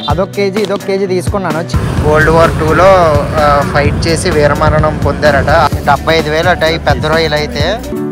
అదొక కేజీ ఇదొక కేజీ తీసుకున్నాను వరల్డ్ వార్ టూలో ఫైట్ చేసి వీరమరణం పొందారట డెబ్బై ఐదు వేలు అట ఈ పెద్ద రొయ్యలు అయితే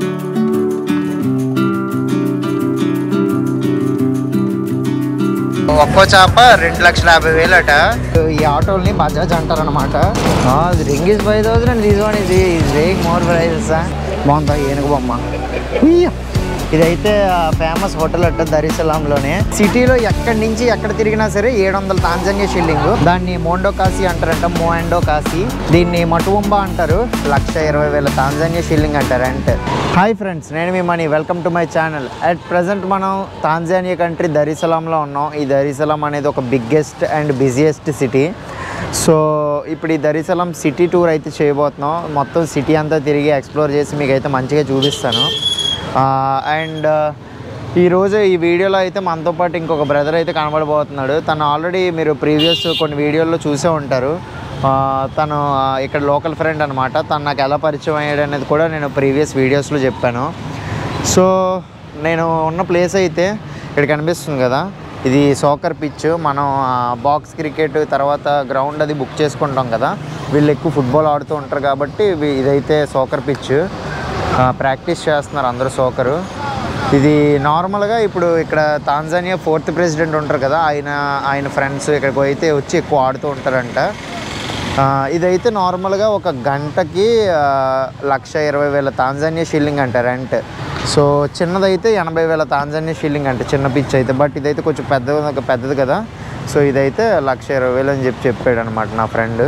ఒక్కో చేప రెండు లక్షల యాభై వేలు అట ఈ ఆటోల్ని బజాజ్ అంటారు అనమాట ring is five thousand and this one is weighing more prices బాగుందా ఏనుగు బొమ్మ ఉయ్య. ఇదైతే ఫేమస్ హోటల్ అట్ట దరిసలాంలోనే సిటీలో ఎక్కడి నుంచి ఎక్కడ తిరిగినా సరే ఏడు వందల తాంజానియా షిల్లింగ్ దాన్ని మోండో కాసి అంటారంట మోండో కాసి దీన్ని మటువంబా అంటారు లక్ష ఇరవై వేల తాంజానియా షిల్లింగ్ అంటారు అంటే హాయ్ ఫ్రెండ్స్ నేను మీ Mani welcome to my channel at present మనం తాంజానియా కంట్రీ దరిసలాంలో ఉన్నాం ఈ దరిసలాం అనేది ఒక biggest and busiest city so ఇప్పుడు ఈ దరిసలం సిటీ టూర్ అయితే చేయబోతున్నాం మొత్తం సిటీ అంతా తిరిగి ఎక్స్ప్లోర్ చేసి మీకు అయితే మంచిగా చూపిస్తాను అండ్ ఈరోజు ఈ వీడియోలో అయితే మనతో పాటు ఇంకొక బ్రదర్ అయితే కనబడబోతున్నాడు తను ఆల్రెడీ మీరు ప్రీవియస్ కొన్ని వీడియోల్లో చూసే ఉంటారు ఆ, తను ఆ, ఇక్కడ లోకల్ ఫ్రెండ్ అనమాట తను నాకు ఎలా పరిచయం అయ్యాడు అనేది కూడా నేను ప్రీవియస్ వీడియోస్లో చెప్పాను సో నేను ఉన్న ప్లేస్ అయితే ఇక్కడ కనిపిస్తుంది కదా ఇది సోకర్ పిచ్ మనం బాక్స్ క్రికెట్ తర్వాత గ్రౌండ్ అది బుక్ చేసుకుంటాం కదా వీళ్ళు ఎక్కువ ఫుట్బాల్ ఆడుతూ ఉంటారు కాబట్టి ఇవి- ఇదైతే సోకర్ పిచ్ ప్రాక్టీస్ చేస్తున్నారు అందరూ సోకరు ఇది నార్మల్గా ఇప్పుడు ఇక్కడ తాంజానియా ఫోర్త్ ప్రెసిడెంట్ ఉంటారు కదా ఆయన ఆయన ఫ్రెండ్స్ ఇక్కడికి అయితే వచ్చి ఎక్కువ ఆడుతూ ఉంటారంట ఆ, ఇదైతే నార్మల్గా ఒక గంటకి ఆ, లక్ష ఇరవై వేల తాంజానియా షిల్లింగ్ అంట రెంట్ సో చిన్నదైతే ఎనభై వేల తాంజానియా షిల్లింగ్ అంటే చిన్న పిచ్ అయితే బట్ ఇదైతే కొంచెం పెద్దది పెద్దది కదా సో ఇదైతే లక్ష ఇరవై వేలు అని చెప్పి చెప్పాడు అనమాట నా ఫ్రెండ్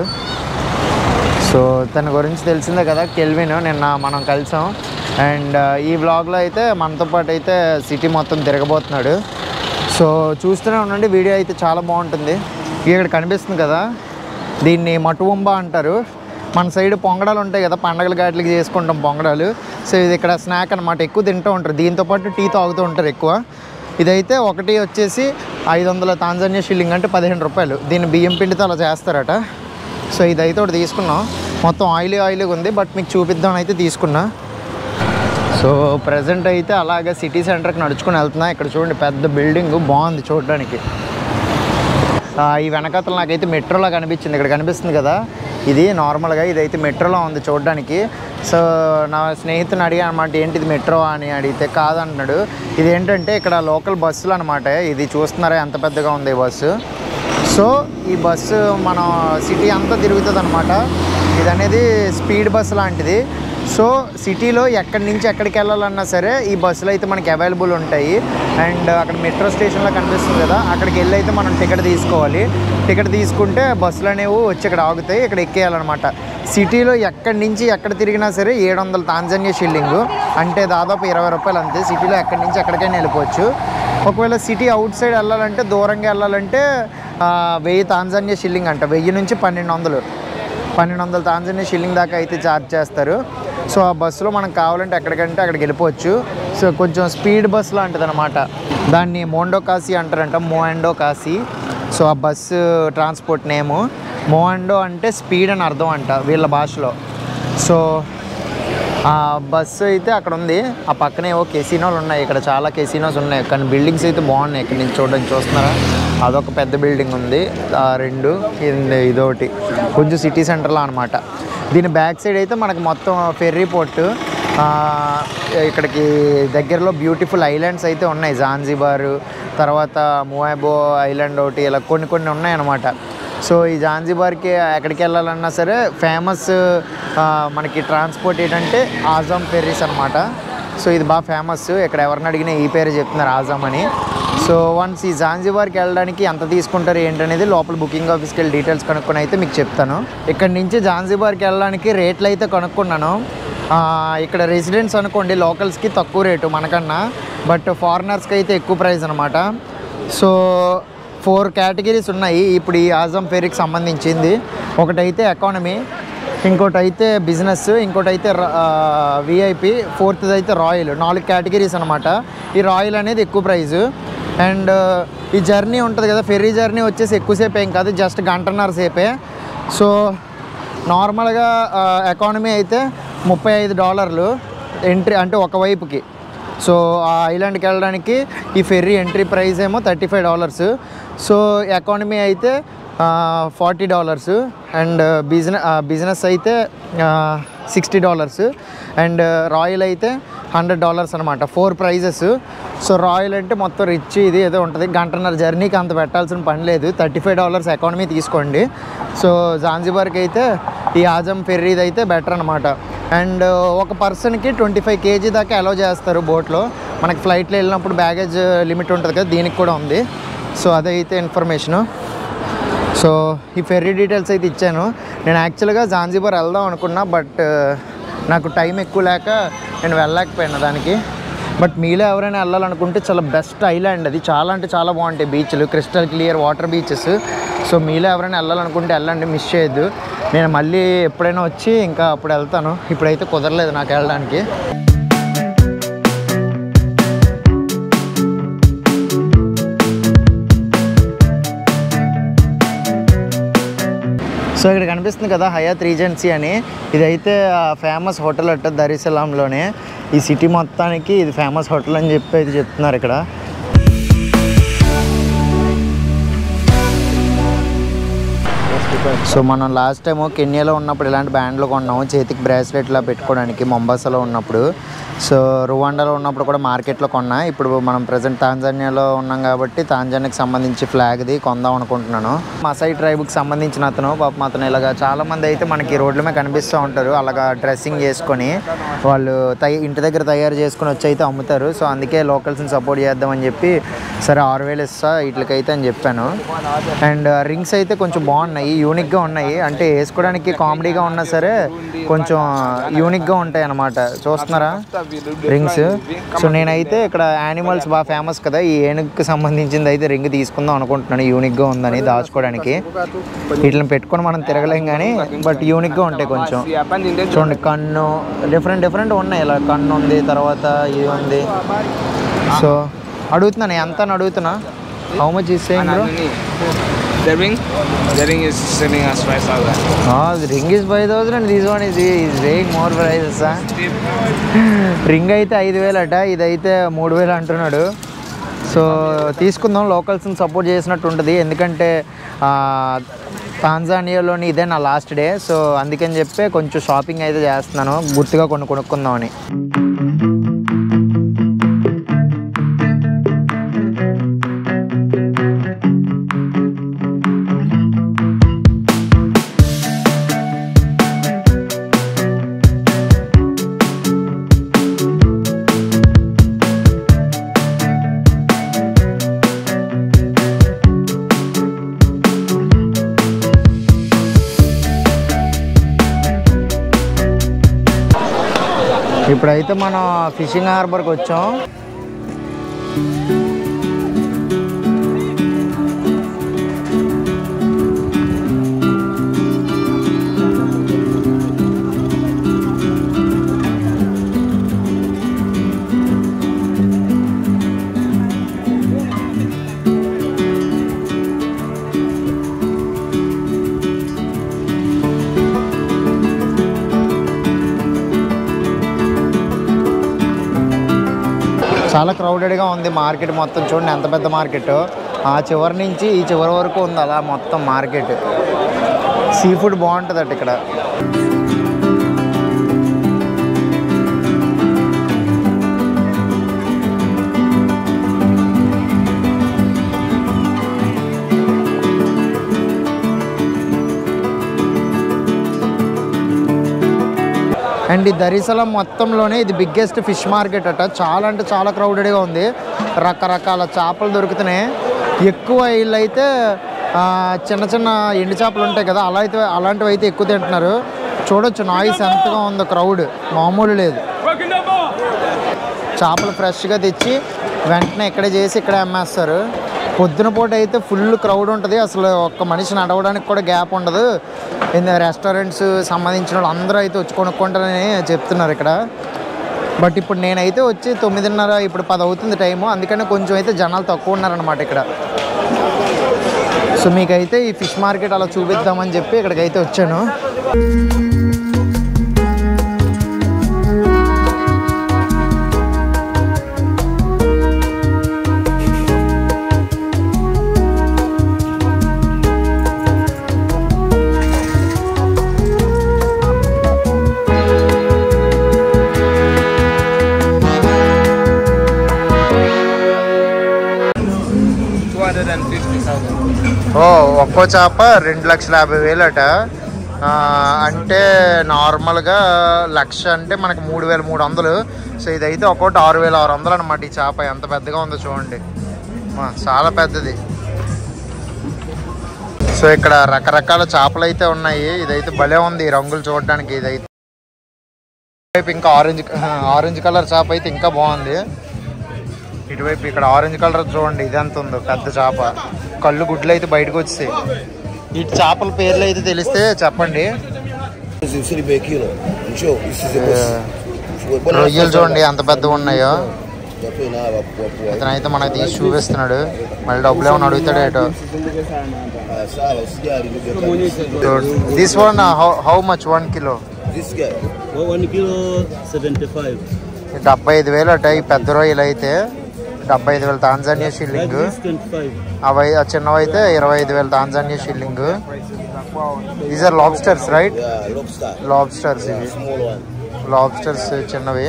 సో తన గురించి తెలిసిందే కదా కెల్విన్ నిన్న మనం కలిసాం అండ్ ఈ వ్లాగ్లో అయితే మనతో పాటు అయితే సిటీ మొత్తం తిరగబోతున్నాడు సో చూస్తూనే ఉండండి వీడియో అయితే చాలా బాగుంటుంది ఇక్కడ కనిపిస్తుంది కదా దీన్ని మటువంబ అంటారు మన సైడ్ పొంగడాలు ఉంటాయి కదా పండగల గాట్లకి చేసుకుంటాం పొంగడాలు సో ఇది ఇక్కడ స్నాక్ అనమాట ఎక్కువ తింటూ ఉంటారు దీంతో పాటు టీ తాగుతూ ఉంటారు ఎక్కువ ఇదైతే ఒకటి వచ్చేసి ఐదు వందల తాంజానియా షిల్లింగ్ అంటే పదిహేను రూపాయలు దీన్ని బియ్యం పిండితో అలా చేస్తారట సో ఇదైతే ఒకటి తీసుకున్నాం మొత్తం ఆయిలీ ఆయిలీగా ఉంది బట్ మీకు చూపిద్దామని అయితే తీసుకున్నా సో ప్రజెంట్ అయితే అలాగే సిటీ సెంటర్కి నడుచుకుని వెళ్తున్నా ఇక్కడ చూడండి పెద్ద బిల్డింగ్ బాగుంది చూడడానికి ఆ, ఈ వెనకాతలు నాకైతే మెట్రోలా కనిపించింది ఇక్కడ కనిపిస్తుంది కదా ఇది నార్మల్గా ఇదైతే మెట్రోలో ఉంది చూడడానికి సో నా స్నేహితుని అడిగా అనమాట ఏంటిది మెట్రో అని అడిగితే కాదంటున్నాడు ఇది ఏంటంటే ఇక్కడ లోకల్ బస్సులు అనమాట ఇది చూస్తున్నారా ఎంత పెద్దగా ఉంది ఈ బస్సు సో ఈ బస్సు మనం సిటీ అంతా తిరుగుతుంది అనమాట ఇది అనేది స్పీడ్ బస్ లాంటిది సో సిటీలో ఎక్కడి నుంచి ఎక్కడికి వెళ్ళాలన్నా సరే ఈ బస్సులు అయితే మనకి అవైలబుల్ ఉంటాయి అండ్ అక్కడ మెట్రో స్టేషన్లో కనిపిస్తుంది కదా అక్కడికి వెళ్ళి అయితే మనం టికెట్ తీసుకోవాలి టికెట్ తీసుకుంటే బస్సులు అనేవి వచ్చి ఇక్కడ ఆగుతాయి ఇక్కడ ఎక్కేయాలన్నమాట సిటీలో ఎక్కడి నుంచి ఎక్కడ తిరిగినా సరే ఏడు వందల తాంజానియా షిల్లింగ్ అంటే దాదాపు ఇరవై రూపాయలు అంతే సిటీలో ఎక్కడి నుంచి ఎక్కడికైనా వెళ్ళిపోవచ్చు ఒకవేళ సిటీ అవుట్ సైడ్ వెళ్ళాలంటే దూరంగా వెళ్ళాలంటే ఆ, వెయ్యి తాంజానియా షిల్లింగ్ అంట వెయ్యి నుంచి పన్నెండు వందలు పన్నెండు వందల తాంజానియా షిల్లింగ్ దాకా అయితే ఛార్జ్ చేస్తారు సో ఆ బస్సులో మనం కావాలంటే ఎక్కడికంటే అక్కడికి వెళ్ళిపోవచ్చు సో కొంచెం స్పీడ్ బస్ లాంటిది అనమాట దాన్ని మోండో కాసి అంటారంట మోండో కాసి సో ఆ బస్సు ట్రాన్స్పోర్ట్ నేము మోండో అంటే స్పీడ్ అని అర్థం అంట వీళ్ళ భాషలో సో ఆ బస్సు అయితే అక్కడ ఉంది ఆ పక్కనే ఏవో కెసినోలు ఉన్నాయి ఇక్కడ చాలా కెసినోస్ ఉన్నాయి కానీ బిల్డింగ్స్ అయితే బాగున్నాయి ఇక్కడ నుంచి చూడడానికి చూస్తున్నారా అదొక పెద్ద బిల్డింగ్ ఉంది ఆ రెండు ఇది ఇదొకటి కొంచెం సిటీ సెంటర్లో అనమాట దీని బ్యాక్ సైడ్ అయితే మనకి మొత్తం ఫెర్రీ పోర్ట్ ఇక్కడికి దగ్గరలో బ్యూటిఫుల్ ఐలాండ్స్ అయితే ఉన్నాయి జాన్జిబార్ తర్వాత మువాబో ఐలాండ్ ఒకటి ఇలా కొన్ని కొన్ని ఉన్నాయన్నమాట సో ఈ జాంజిబార్కి ఎక్కడికి వెళ్ళాలన్నా సరే ఫేమస్ మనకి ట్రాన్స్పోర్ట్ ఏంటంటే ఆజాం ఫెర్రీస్ అనమాట సో ఇది బాగా ఫేమస్ ఇక్కడ ఎవరిని అడిగినా ఈ పేరు చెప్తున్నారు ఆజాం అని సో వన్స్ ఈ జాంజిబార్కి వెళ్ళడానికి ఎంత తీసుకుంటారు ఏంటనేది లోపల బుకింగ్ ఆఫీస్కి వెళ్ళి డీటెయిల్స్ కనుక్కొని అయితే మీకు చెప్తాను ఇక్కడ నుంచి జాంజిబార్కి వెళ్ళడానికి రేట్లు అయితే కనుక్కున్నాను ఆ, ఇక్కడ రెసిడెంట్స్ అనుకోండి లోకల్స్కి తక్కువ రేటు మనకన్నా బట్ ఫారినర్స్కి అయితే ఎక్కువ ప్రైస్ అనమాట సో ఫోర్ కేటగిరీస్ ఉన్నాయి ఇప్పుడు ఈ ఆజం ఫేరీకి సంబంధించింది ఒకటైతే ఎకానమీ ఇంకోటి అయితే బిజినెస్ ఇంకోటి అయితే విఐపి ఫోర్త్ది అయితే రాయల్ నాలుగు కేటగిరీస్ అనమాట ఈ రాయల్ అనేది ఎక్కువ ప్రైజు అండ్ ఈ జర్నీ ఉంటుంది కదా ఫెర్రీ జర్నీ వచ్చేసి ఎక్కువసేపు ఏం కాదు జస్ట్ గంటన్నర సేపే సో నార్మల్గా ఎకానమీ అయితే ముప్పై ఐదు డాలర్లు ఎంట్రీ అంటే ఒక వైపుకి సో ఆ ఐలాండ్కి వెళ్ళడానికి ఈ ఫెర్రీ ఎంట్రీ ప్రైస్ ఏమో thirty five dollars so economy అయితే forty dollars and business business అయితే సిక్స్టీ డాలర్స్ అండ్ రాయల్ అయితే హండ్రెడ్ డాలర్స్ అనమాట ఫోర్ ప్రైజెస్ సో రాయల్ అంటే మొత్తం రిచ్ ఇది ఏదో ఉంటుంది గంటన్నర జర్నీకి అంత పెట్టాల్సిన పని లేదు థర్టీ ఫైవ్ డాలర్స్ ఎకానమీ తీసుకోండి సో జాన్జిబార్కి అయితే ఈ ఆజం ఫెర్రీది అయితే బెటర్ అనమాట అండ్ ఒక పర్సన్కి ట్వంటీ ఫైవ్ కేజీ దాకా అలౌ చేస్తారు బోట్లో మనకి ఫ్లైట్లో వెళ్ళినప్పుడు బ్యాగేజ్ లిమిట్ ఉంటుంది కదా దీనికి కూడా ఉంది సో అదైతే ఇన్ఫర్మేషను సో ఈ ఫెర్రీ డీటెయిల్స్ అయితే ఇచ్చాను నేను యాక్చువల్గా జాంజిబార్ వెళ్దాం అనుకున్నా బట్ నాకు టైం ఎక్కువ లేక నేను వెళ్ళలేకపోయాను దానికి బట్ మీలో ఎవరైనా వెళ్ళాలనుకుంటే చాలా బెస్ట్ ఐలాండ్ అది చాలా అంటే చాలా బాగుంటాయి బీచ్లు crystal clear water beaches so మీలో ఎవరైనా వెళ్ళాలనుకుంటే వెళ్ళండి మిస్ చేయొద్దు నేను మళ్ళీ ఎప్పుడైనా వచ్చి ఇంకా అప్పుడు వెళ్తాను ఇప్పుడైతే కుదరలేదు నాకు వెళ్ళడానికి సో ఇక్కడ కనిపిస్తుంది కదా హయాత్ రీజెన్సీ అని ఇదైతే ఫేమస్ హోటల్ అట్ట దరిసలాంలోనే ఈ సిటీ మొత్తానికి ఇది ఫేమస్ హోటల్ అని చెప్పి అయితే చెప్తున్నారు ఇక్కడ సో మనం లాస్ట్ టైం కెన్యాలో ఉన్నప్పుడు ఇలాంటి బ్యాండ్లు కొన్నాము చేతికి బ్రాస్లెట్లా పెట్టుకోవడానికి మొంబాసాలో ఉన్నప్పుడు సో రువాండాలో ఉన్నప్పుడు కూడా మార్కెట్లో కొన్నా ఇప్పుడు మనం ప్రజెంట్ తాంజానియాలో ఉన్నాం కాబట్టి తాంజానియాకి సంబంధించి ఫ్లాగ్ది కొందాం అనుకుంటున్నాను మసాయి ట్రైబ్కి సంబంధించిన అతను పాపం అతను ఇలాగా చాలామంది అయితే మనకి రోడ్ల మీద కనిపిస్తూ ఉంటారు అలాగా డ్రెస్సింగ్ చేసుకొని వాళ్ళు తయ ఇంటి దగ్గర తయారు చేసుకుని వచ్చి అయితే అమ్ముతారు సో అందుకే లోకల్స్ని సపోర్ట్ చేద్దామని చెప్పి సరే ఆరు వేలు ఇస్తా వీటికైతే అని చెప్పాను అండ్ రింగ్స్ అయితే కొంచెం బాగున్నాయి యూనిక్గా ఉన్నాయి అంటే వేసుకోవడానికి కామెడీగా ఉన్నా సరే కొంచెం యూనిక్గా ఉంటాయి అన్నమాట చూస్తున్నారా రింగ్స్ సో నేనైతే ఇక్కడ యానిమల్స్ బాగా ఫేమస్ కదా ఈ ఏనుగుకి సంబంధించింది అయితే రింగ్ తీసుకుందాం అనుకుంటున్నాను యూనిక్గా ఉందని దాచుకోవడానికి వీటిని పెట్టుకొని మనం తిరగలేం కానీ బట్ యూనిక్గా ఉంటాయి కొంచెం చూడండి కన్ను డిఫరెంట్ డిఫరెంట్ ఉన్నాయి ఇలా కన్ను ఉంది తర్వాత ఇది ఉంది సో అడుగుతున్నాను ఎంత అని అడుగుతున్నా how much is saying bro The ring? The ring is selling us 5,000. Ring is five thousand and this one is is raising more prices ring అయితే ఐదు వేలు అట ఇదైతే మూడు వేలు అంటున్నాడు సో తీసుకుందాం లోకల్స్ని సపోర్ట్ చేసినట్టు ఉంటుంది ఎందుకంటే ఆ, తాంజానియాలోని ఇదే నా లాస్ట్ డే సో అందుకని చెప్పి కొంచెం షాపింగ్ అయితే చేస్తున్నాను గుర్తుగా కొన్ని కొనుక్కుందామని ఇప్పుడైతే మనం ఫిషింగ్ హార్బర్కి వచ్చాం చాలా క్రౌడెడ్గా ఉంది మార్కెట్ మొత్తం చూడండి ఎంత పెద్ద మార్కెట్ ఆ చివరి నుంచి ఈ చివరి వరకు ఉంది అలా మొత్తం మార్కెట్ సీ ఫుడ్ బాగుంటుంది అట ఇక్కడ అండ్ ఈ దరిసలం మొత్తంలోనే ఇది బిగ్గెస్ట్ ఫిష్ మార్కెట్ అట చాలా అంటే చాలా క్రౌడెడ్గా ఉంది రకరకాల చేపలు దొరుకుతున్నాయి ఎక్కువ వీళ్ళు అయితే ఆ, చిన్న చిన్న ఎండు చేపలు ఉంటాయి కదా అలా అయితే అలాంటివి అయితే ఎక్కువ తింటున్నారు చూడొచ్చు నాయిస్ ఎంతగా ఉందో క్రౌడ్ మామూలు లేదు చేపలు ఫ్రెష్గా తెచ్చి వెంటనే ఇక్కడే చేసి ఇక్కడే అమ్మేస్తారు పొద్దున పూట అయితే ఫుల్ క్రౌడ్ ఉంటుంది అసలు ఒక్క మనిషి నడవడానికి కూడా గ్యాప్ ఉండదు రెస్టారెంట్స్ సంబంధించిన వాళ్ళు అందరూ అయితే వచ్చి కొనుక్కుంటారని చెప్తున్నారు ఇక్కడ బట్ ఇప్పుడు నేనైతే వచ్చి తొమ్మిదిన్నర ఇప్పుడు పది అవుతుంది టైము అందుకని కొంచెం అయితే జనాలు తక్కువ ఉన్నారనమాట ఇక్కడ సో మీకైతే ఈ ఫిష్ మార్కెట్ అలా చూపిద్దామని చెప్పి ఇక్కడికైతే వచ్చాను ఓ ఒక్కో చేప రెండు లక్షల యాభై వేలు అట ఆ, అంటే నార్మల్గా లక్ష అంటే మనకి మూడు వేల మూడు వందలు సో ఇదైతే ఒక్కోటి ఆరు వేల ఆరు వందలు అనమాట ఈ చేప ఎంత పెద్దగా ఉందో చూడండి ఆ, చాలా పెద్దది సో ఇక్కడ రకరకాల చేపలు అయితే ఉన్నాయి ఇదైతే భలే ఉంది ఈ రంగులు చూడడానికి ఇదైతే ఇటువైపు ఇంకా ఆరెంజ్ ఆరెంజ్ కలర్ చేప అయితే ఇంకా బాగుంది ఇటువైపు ఇక్కడ ఆరెంజ్ కలర్ చూడండి ఇదెంత ఉందో పెద్ద చేప కళ్ళు గుడ్లు అయితే బయటకు వచ్చాయి ఈ చేపల పేర్లు అయితే తెలిస్తే చెప్పండి This is City Bay Kilo. I'm sure this is the best. రొయ్యలు చూడండి ఎంత పెద్దగా ఉన్నాయో Já foi na água, pô, pô. ఇతనైతే మనకి తీసి చూపిస్తున్నాడు మళ్ళీ డబ్బులు ఏమైనా అడుగుతాడు ఏటో Ah, sala, os diários, no Beto. This one how much one kilo This guy. Well, one kilo seventy-five. డెబ్బై ఐదు వేలు అట ఈ పెద్ద రొయ్యలు అయితే డెబ్బై ఐదు వేలు Tanzania Like shilling this, twenty-five. అవి ఆ చిన్నవి అయితే ఇరవై ఐదు వేలు Tanzania shilling these are lobsters right Yeah, lobster. Lobsters Yeah, ఇవి small one. లాబ్స్టర్స్ చిన్నవి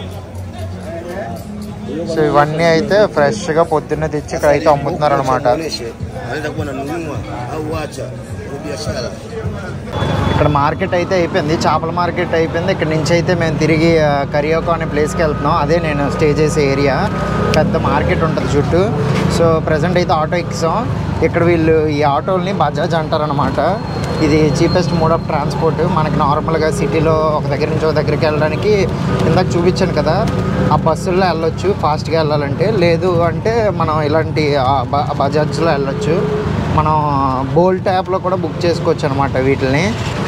సో ఇవన్నీ అయితే ఫ్రెష్ గా పొద్దున్నే తెచ్చి ఇక్కడ అయితే అమ్ముతున్నారు అనమాట Anaenda kuwa nanunua au wacha kwa biashara. ఇక్కడ మార్కెట్ అయితే అయిపోయింది చేపల మార్కెట్ అయిపోయింది ఇక్కడ నుంచి అయితే మేము తిరిగి ఆ, కరియోకో అనే ప్లేస్కి వెళ్తున్నాం అదే నేను స్టే చేసే ఏరియా పెద్ద మార్కెట్ ఉంటుంది చుట్టూ సో ప్రజెంట్ అయితే ఆటో ఎక్కిసాం ఇక్కడ వీళ్ళు ఈ ఆటోల్ని బజాజ్ అంటారనమాట ఇది చీపెస్ట్ మోడ్ ఆఫ్ ట్రాన్స్పోర్ట్ మనకి నార్మల్గా సిటీలో ఒక దగ్గర నుంచి ఒక దగ్గరికి వెళ్ళడానికి ఇందాక చూపించాను కదా ఆ బస్సుల్లో వెళ్ళొచ్చు ఫాస్ట్గా వెళ్ళాలంటే లేదు అంటే మనం ఇలాంటి ఆ బ- బజాజ్లో వెళ్ళొచ్చు మనం బోల్ట్ యాప్లో కూడా బుక్ చేసుకోవచ్చు అనమాట వీటిని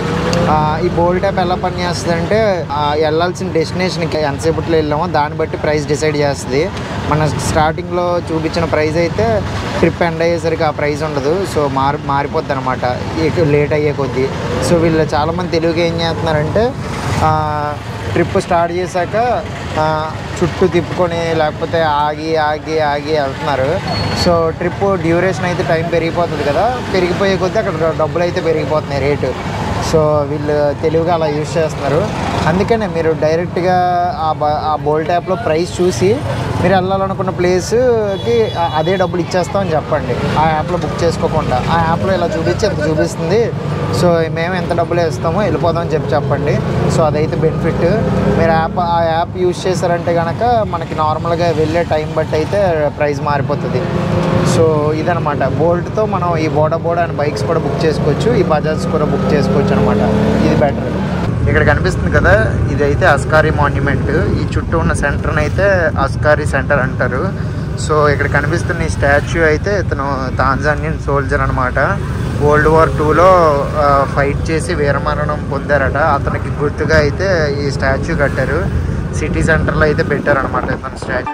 ఆ, ఈ బోల్ట్ యాప్ ఎలా పని చేస్తుంది అంటే వెళ్ళాల్సిన డెస్టినేషన్కి ఎంతసేపట్లో వెళ్ళామో దాన్ని బట్టి ప్రైస్ డిసైడ్ చేస్తుంది మన స్టార్టింగ్లో చూపించిన ప్రైస్ అయితే ట్రిప్ ఎండ్ అయ్యేసరికి ఆ ప్రైస్ ఉండదు సో మారి మారిపోద్ది అనమాట లేట్ అయ్యే కొద్దీ సో వీళ్ళు చాలామంది తెలుగుగా ఏం చేస్తున్నారంటే ఆ, ట్రిప్ స్టార్ట్ చేశాక ఆ, చుట్టూ తిప్పుకొని లేకపోతే ఆగి ఆగి ఆగి వెళ్తున్నారు సో ట్రిప్ డ్యూరేషన్ అయితే టైం పెరిగిపోతుంది కదా పెరిగిపోయే కొద్దీ అక్కడ డబ్బులు అయితే పెరిగిపోతున్నాయి రేటు సో వీళ్ళు తెలివిగా అలా యూజ్ చేస్తున్నారు అందుకనే మీరు డైరెక్ట్గా ఆ బ ఆ బోల్ట్ యాప్లో ప్రైస్ చూసి మీరు వెళ్ళాలనుకున్న ప్లేస్కి అదే డబ్బులు ఇచ్చేస్తామని చెప్పండి ఆ యాప్లో బుక్ చేసుకోకుండా ఆ యాప్లో ఇలా చూపించి ఎంత చూపిస్తుంది సో మేము ఎంత డబ్బులు వేస్తామో వెళ్ళిపోదామని చెప్పి చెప్పండి సో అదైతే బెనిఫిట్ మీరు యాప్ ఆ యాప్ యూజ్ చేశారంటే కనుక మనకి నార్మల్గా వెళ్ళే టైం బట్టి అయితే ప్రైస్ మారిపోతుంది సో ఇదనమాట బోల్ట్తో మనం ఈ బోడా బోడా అండ్ బైక్స్ కూడా బుక్ చేసుకోవచ్చు ఈ బజాజ్ కూడా బుక్ చేసుకోవచ్చు అనమాట ఇది బెటర్ ఇక్కడ కనిపిస్తుంది కదా ఇది అయితే అస్కారీ మాన్యుమెంట్ ఈ చుట్టూ ఉన్న సెంటర్ని అయితే అస్కారీ సెంటర్ అంటారు సో ఇక్కడ కనిపిస్తున్న ఈ స్టాచ్యూ అయితే ఇతను తాంజానియన్ సోల్జర్ అనమాట వరల్డ్ వార్ టూలో ఫైట్ చేసి వీరమరణం పొందారట అతనికి గుర్తుగా అయితే ఈ స్టాచ్యూ కట్టారు సిటీ సెంటర్లో అయితే పెట్టారనమాట ఇతను స్టాచ్యూ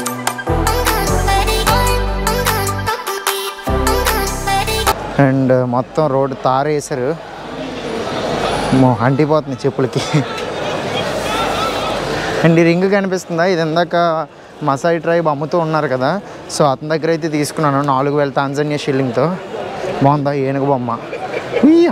అండ్ మొత్తం రోడ్డు తారు వేశారు మో అంటిపోతుంది చెప్పులకి అండ్ ఈ రింగ్ కనిపిస్తుందా ఇది ఇందాక మసాయి ట్రైబ్ అమ్ముతూ ఉన్నారు కదా సో అతని దగ్గర అయితే తీసుకున్నాను నాలుగు వేల తాంజానియా షిల్లింగ్తో బాగుందా ఏనుగు బొమ్మ ఉయ్య.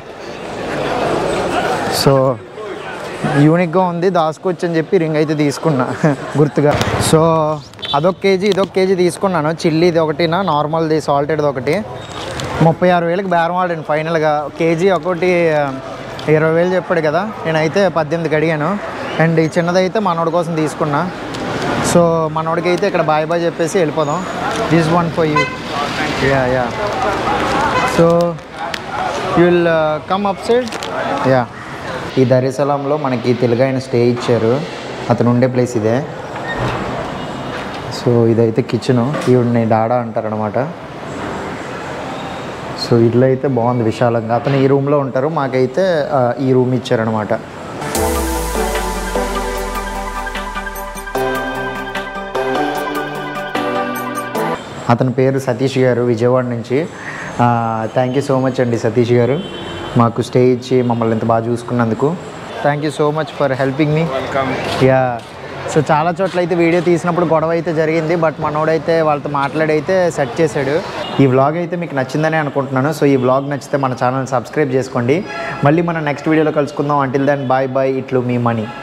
సో యూనిక్గా ఉంది దాచుకోవచ్చు అని చెప్పి రింగ్ అయితే తీసుకున్నా గుర్తుగా సో అదొక కేజీ ఇదొక కేజీ తీసుకున్నాను చిల్లీది ఒకటినా నార్మల్ది సాల్టెడ్ది ఒకటి ముప్పై ఆరు వేలకు బేరం ఆడండి ఫైనల్గా కేజీ ఒకటి ఆ, ఇరవై వేలు చెప్పాడు కదా నేనైతే పద్దెనిమిదికి అడిగాను అండ్ ఈ చిన్నదైతే మనోడి కోసం తీసుకున్నా సో మనోడికి అయితే ఇక్కడ బాయ్ బాయ్ చెప్పేసి వెళ్ళిపోదాం this one for you yeah yeah so you will come up side yeah ఈ దరిసలంలో మనకి తెలుగు ఆయన స్టే ఇచ్చారు అతను ఉండే ప్లేస్ ఇదే సో ఇదైతే కిచెను ఈవిడ్ని డాడా అంటారనమాట సో ఇల్లు అయితే బాగుంది విశాలంగా అతను ఈ రూమ్లో ఉంటారు మాకైతే ఆ, ఈ రూమ్ ఇచ్చారనమాట అతని పేరు సతీష్ గారు విజయవాడ నుంచి థ్యాంక్ యూ సో మచ్ అండి సతీష్ గారు మాకు స్టే ఇచ్చి మమ్మల్ని ఇంత బాగా చూసుకున్నందుకు thank you so much for helping me Welcome. Yeah so చాలా చోట్ల అయితే వీడియో తీసినప్పుడు గొడవ అయితే జరిగింది బట్ మనోడైతే వాళ్ళతో మాట్లాడైతే సెట్ చేశాడు ఈ వ్లాగ్ అయితే మీకు నచ్చిందని అనుకుంటున్నాను సో ఈ వ్లాగ్ నచ్చితే మన ఛానల్ సబ్స్క్రైబ్ చేసుకోండి మళ్ళీ మనం నెక్స్ట్ వీడియోలో కలుసుకుందాం అంటిల్ దెన్ బాయ్ బాయ్ ఇట్లు మీ మనీ